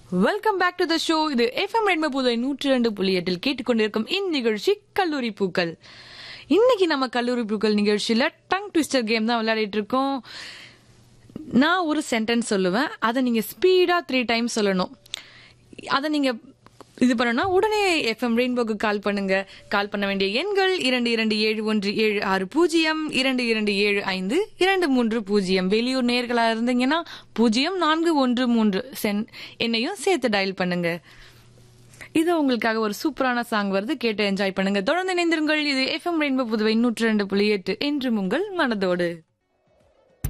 welcome back to the show இது FM ரெட்ம புதை நூற்றி ரெண்டு புள்ளி எட்டில் கேட்டுக்கொண்டிருக்கும் இந்நிகழ்ச்சி கல்லூரி பூக்கள் இன்னைக்கு நம்ம கல்லூரி பூக்கள் நிகழ்ச்சியில டங் ட்விஸ்டர் கேம் தான் விளையாடிட்டு இருக்கோம் நான் ஒரு சென்டென்ஸ் சொல்லுவேன் அதை நீங்க ஸ்பீடா த்ரீ டைம்ஸ் சொல்லணும் அதை நீங்க இது பண்ணணும்னா உடனே எஃப்எம் ரெயின்போக்கு கால் பண்ணுங்க கால் பண்ண வேண்டிய எண்கள் இரண்டு இரண்டு ஏழு ஒன்று ஏழு ஆறு பூஜ்ஜியம் இரண்டு இரண்டு ஏழு ஐந்து இரண்டு மூன்று பூஜ்ஜியம் வெளியூர் நேர்களா இருந்தீங்கன்னா பூஜ்ஜியம் நான்கு ஒன்று மூன்று சென் என்னையும் சேர்த்து டயல் பண்ணுங்க இது உங்களுக்காக ஒரு சூப்பரான சாங் வருது கேட்டு என்ஜாய் பண்ணுங்க தொடர்ந்து இணைந்திருங்கள் இது எஃப்எம் ரெயின்போ புதுவை நூற்றி ரெண்டு புள்ளி எட்டு என்று உங்கள் மனதோடு